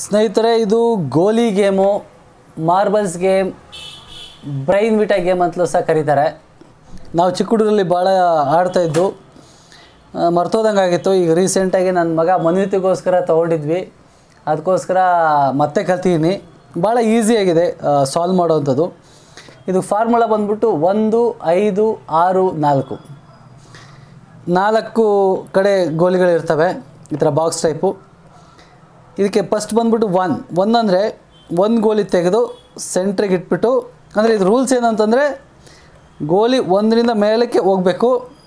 ಸ್ನೇಹಿತರೆ ಇದು ಗೋಲಿ game marbles game Brainvita game ಅಂತಲೂ ಸಹ ಕರೀತಾರೆ ನಾವು ಚಿಕ್ಕ ಹುಡುಗರಲ್ಲಿ ಭಾಳ ಆಡ್ತಾಯಿದ್ದು ಮರ್ತೋದಂಗೆ ಆಗಿತ್ತು ಈಗ ರೀಸೆಂಟಾಗಿ ನನ್ನ ಮಗ ಮನ್ವಿತಿಗೋಸ್ಕರ ತೊಗೊಂಡಿದ್ವಿ ಅದಕ್ಕೋಸ್ಕರ ಮತ್ತೆ ಕಲ್ತಿದ್ದೀನಿ ಭಾಳ ಈಸಿಯಾಗಿದೆ ಸಾಲ್ವ್ ಮಾಡೋವಂಥದ್ದು ಇದು ಫಾರ್ಮುಲಾ ಬಂದ್ಬಿಟ್ಟು ಒಂದು ಐದು ಆರು ನಾಲ್ಕು ನಾಲ್ಕು ಕಡೆ ಗೋಲಿಗಳಿರ್ತವೆ ಈ ಥರ ಬಾಕ್ಸ್ ಟೈಪು ಇದಕ್ಕೆ ಫಸ್ಟ್ ಬಂದ್ಬಿಟ್ಟು ಒನ್ ಒನ್ ಅಂದರೆ ಒಂದು ಗೋಲಿ ತೆಗೆದು ಸೆಂಟ್ರಿಗೆ ಇಟ್ಬಿಟ್ಟು ಅಂದರೆ ಇದು ರೂಲ್ಸ್ ಏನಂತಂದರೆ ಗೋಲಿ ಒಂದರಿಂದ ಮೇಲಕ್ಕೆ ಹೋಗಬೇಕು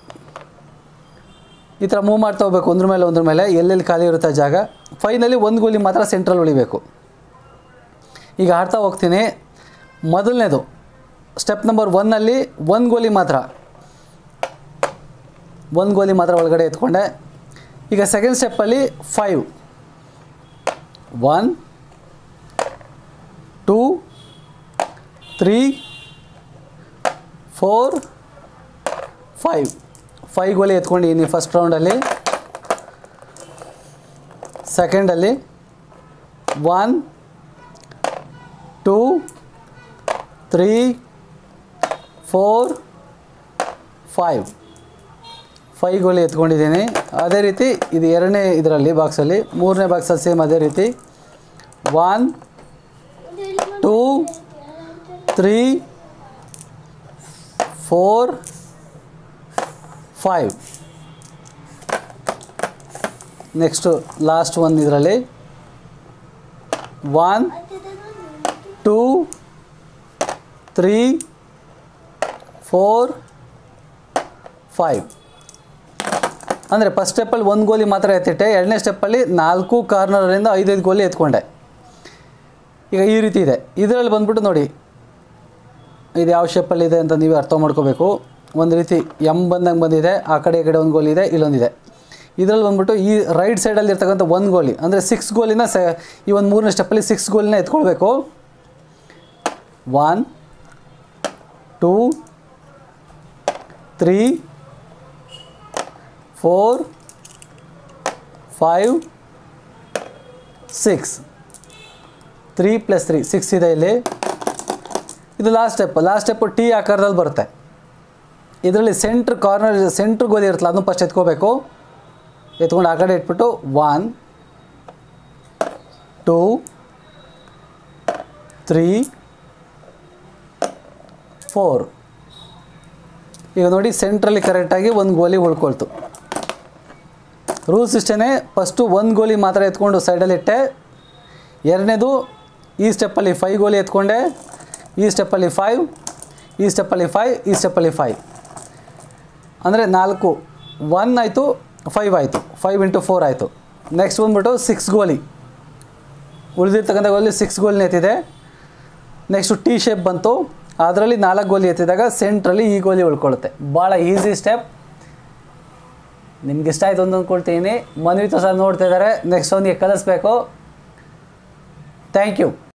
ಈ ಥರ ಮೂವ್ ಮಾಡ್ತಾ ಹೋಗ್ಬೇಕು ಒಂದ್ರ ಮೇಲೆ ಒಂದ್ರ ಮೇಲೆ ಎಲ್ಲೆಲ್ಲಿ ಖಾಲಿ ಇರುತ್ತೆ ಆ ಜಾಗ ಫೈನಲಿ ಒಂದು ಗೋಲಿ ಮಾತ್ರ ಸೆಂಟ್ರಲ್ಲಿ ಉಳಿಬೇಕು ಈಗ ಆಡ್ತಾ ಹೋಗ್ತೀನಿ ಮೊದಲನೇದು ಸ್ಟೆಪ್ ನಂಬರ್ ಒನ್ನಲ್ಲಿ ಒಂದು ಗೋಲಿ ಮಾತ್ರ ಒಂದು ಗೋಲಿ ಮಾತ್ರ ಒಳಗಡೆ ಎತ್ಕೊಂಡೆ ಈಗ ಸೆಕೆಂಡ್ ಸ್ಟೆಪ್ಪಲ್ಲಿ five one two three four five five ಗೋಲಿ ಎತ್ಕೊಂಡಿದ್ದೀನಿ ಫಸ್ಟ್ ರೌಂಡಲ್ಲಿ ಸೆಕೆಂಡಲ್ಲಿ one two three four five five ಗೋಲಿ ಎತ್ಕೊಂಡಿದ್ದೀನಿ ಅದೇ ರೀತಿ ಇದು ಎರಡನೇ ಇದರಲ್ಲಿ ಬಾಕ್ಸಲ್ಲಿ ಮೂರನೇ ಬಾಕ್ಸಲ್ಲಿ ಸೇಮ್ ಅದೇ ರೀತಿ one two three four five next last one ಇದರಲ್ಲಿ one two three four five ಅಂದರೆ ಫಸ್ಟ್ ಸ್ಟೆಪ್ಪಲ್ಲಿ ಒಂದು ಗೋಲಿ ಮಾತ್ರ ಎತ್ತಿಟ್ಟೆ ಎರಡನೇ ಸ್ಟೆಪ್ಪಲ್ಲಿ ನಾಲ್ಕು ಕಾರ್ನರಿಂದ ಐದೈದು ಗೋಲಿ ಎತ್ಕೊಂಡೆ ಈಗ ಈ ರೀತಿ ಇದೆ ಇದರಲ್ಲಿ ಬಂದ್ಬಿಟ್ಟು ನೋಡಿ ಇದು ಯಾವ ಶೇಪಲ್ಲಿದೆ ಅಂತ ನೀವೇ ಅರ್ಥ ಮಾಡ್ಕೋಬೇಕು ಒಂದು ರೀತಿ ಎಮ್ ಬಂದಂಗೆ ಬಂದಿದೆ ಆ ಕಡೆ ಈ ಕಡೆ ಒಂದು ಗೋಲಿ ಇದೆ ಇಲ್ಲೊಂದಿದೆ ಇದರಲ್ಲಿ ಬಂದ್ಬಿಟ್ಟು ಈ ರೈಟ್ ಸೈಡಲ್ಲಿ ಇರ್ತಕ್ಕಂಥ ಒಂದು ಗೋಲಿ ಅಂದರೆ ಸಿಕ್ಸ್ ಗೋಲಿನ ಸೆ ಈ ಒಂದು ಮೂರನೇ ಸ್ಟೆಪ್ಪಲ್ಲಿ ಸಿಕ್ಸ್ ಗೋಲಿನ ಎತ್ಕೊಳ್ಬೇಕು one two three four five six three plus three six ಇದೆ ಇಲ್ಲಿ ಇದು last step last step T ಆಕಾರದಲ್ಲಿ ಬರುತ್ತೆ ಇದರಲ್ಲಿ ಸೆಂಟ್ರ್ ಕಾರ್ನರ್ ಸೆಂಟ್ರ್ ಗೋಲಿ ಇರುತ್ತಲ್ಲ ಅದನ್ನು ಫಸ್ಟ್ ಎತ್ಕೋಬೇಕು ಎತ್ಕೊಂಡು ಆ ಕಡೆ ಇಟ್ಬಿಟ್ಟು ಒನ್ ಟೂ ತ್ರೀ ಫೋರ್ ಈಗ ನೋಡಿ ಸೆಂಟ್ರಲ್ಲಿ ಕರೆಕ್ಟಾಗಿ ಒಂದು ಗೋಲಿ ಉಳ್ಕೊಳ್ತು ರೂಲ್ಸ್ ಇಷ್ಟೇ ಫಸ್ಟು ಒಂದು ಗೋಲಿ ಮಾತ್ರ ಎತ್ಕೊಂಡು ಸೈಡಲ್ಲಿ ಇಟ್ಟೆ ಎರಡನೇದು ಈ ಸ್ಟೆಪ್ಪಲ್ಲಿ ಫೈವ್ ಗೋಲಿ ಎತ್ಕೊಂಡೆ ಈ ಸ್ಟೆಪ್ಪಲ್ಲಿ ಫೈವ್ ಈ ಸ್ಟೆಪ್ಪಲ್ಲಿ ಫೈವ್ ಈ ಸ್ಟೆಪ್ಪಲ್ಲಿ ಫೈವ್ ಅಂದರೆ ನಾಲ್ಕು ಒನ್ ಆಯಿತು ಫೈವ್ ಆಯಿತು ಫೈವ್ ಇಂಟು ಫೋರ್ ಆಯಿತು ನೆಕ್ಸ್ಟ್ ಬಂದ್ಬಿಟ್ಟು ಸಿಕ್ಸ್ ಗೋಲಿ ಉಳಿದಿರ್ತಕ್ಕಂಥ ಗೋಲಿ ಸಿಕ್ಸ್ ಗೋಲಿನ ಎತ್ತಿದೆ ನೆಕ್ಸ್ಟು ಟಿ ಶೇಪ್ ಬಂತು ಅದರಲ್ಲಿ ನಾಲ್ಕು ಗೋಲಿ ಎತ್ತಿದಾಗ ಸೆಂಟ್ರಲ್ಲಿ ಈ ಗೋಲಿ ಉಳ್ಕೊಳ್ಳುತ್ತೆ ಭಾಳ ಈಸಿ ಸ್ಟೆಪ್ ನಿಮ್ಗೆ ಇಷ್ಟ ಆಯಿತು ಅಂತ ಅಂದ್ಕೊಳ್ತೀನಿ ಮನ್ವಿತ ಸಹ ನೋಡ್ತಾ ಇದ್ದಾರೆ ನೆಕ್ಸ್ಟ್ ಅವನಿಗೆ ಕಲಿಸ್ಬೇಕು ಥ್ಯಾಂಕ್ ಯು